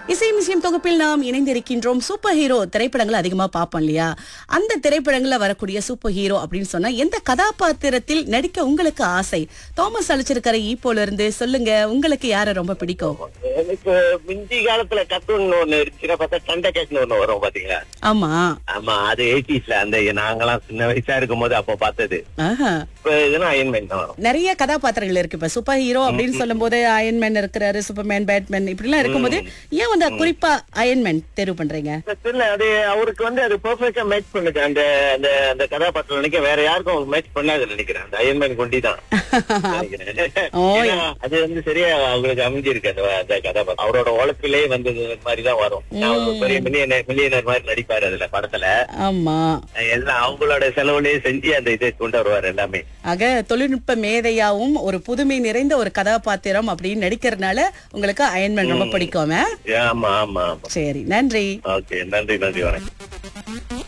இசை மிசியம் தொகுப்பில் நாம் இணைந்திருக்கின்றோம் சூப்பர் ஹீரோ திரைப்படங்கள் அதிகமா பார்ப்போம் இல்லையா அந்த திரைப்படங்கள்ல வரக்கூடிய சூப்பர் ஹீரோ அப்படின்னு சொன்னா எந்த கதாபாத்திரத்தில் நடிக்க உங்களுக்கு ஆசை தாமஸ் அழிச்சிருக்கிற ஈப்போல இருந்து சொல்லுங்க உங்களுக்கு யாரை ரொம்ப பிடிக்கும் எனக்கு முந்தி காலத்துல கத்தூன் ஒண்ணு சின்ன பார்த்தா சண்டை கேட்னு ஒண்ணு வரும் பாத்தீங்களா ஆமா ஆமா அது எயிட்டிஸ்ல அந்த நாங்கெல்லாம் சின்ன வயசா இருக்கும் போது அப்ப பார்த்தது ஆஹா. இப்ப இதுனா அயன்மேன் தான் வரும் நிறைய கதாபாத்திரங்கள் இருக்கு இப்ப சூப்பர் ஹீரோ அப்படின்னு சொல்லும் போது அயன்மேன் இருக்கிறாரு சூப்பர்மேன் பேட்மேன் இப்படி எல்லாம் இருக்கும்போது ஏன் வந்து குறிப்பா அயன்மேன் தேர்வு பண்றீங்க தெரியல அது அவருக்கு வந்து அது பெர்ஃபெக்டா மேட்ச் பண்ணுது அந்த அந்த அந்த கதாபாத்திரம் நினைக்க வேற யாருக்கும் மேட்ச் பண்ணாது நினைக்கிறேன் அந்த அயன்மேன் கொண்டி தான் நினைக்கிறேன். ஓ, ஏன்னா, அது வந்து சரியா அவங்களுக்கு அமைஞ்சிருக்கு அந்த அந்த கதாபாத்திரம் அவரோட உழைப்பிலே வந்தது மாதிரி தான் வரும் அவர் ஒரு பெரிய மில்லியனர் மில்லியனர் மாதிரி நடிப்பாரு அதுல படத்துல ஆமா எல்லாம் அவங்களோட செலவுலயே செஞ்சு அந்த இதை கொண்டு வருவார் எல்லாமே ஆக தொழில்நுட்ப மேதையாவும் ஒரு புதுமை நிறைந்த ஒரு கதாபாத்திரம் அப்படின்னு நடிக்கிறதுனால உங்களுக்கு அயன்மேன் ரொம்ப பிடிக்கும் ஆ? ஆமா ஆமா ஆமா சரி நன்றி ஓகே நன்றி நன்றி வணக்கம்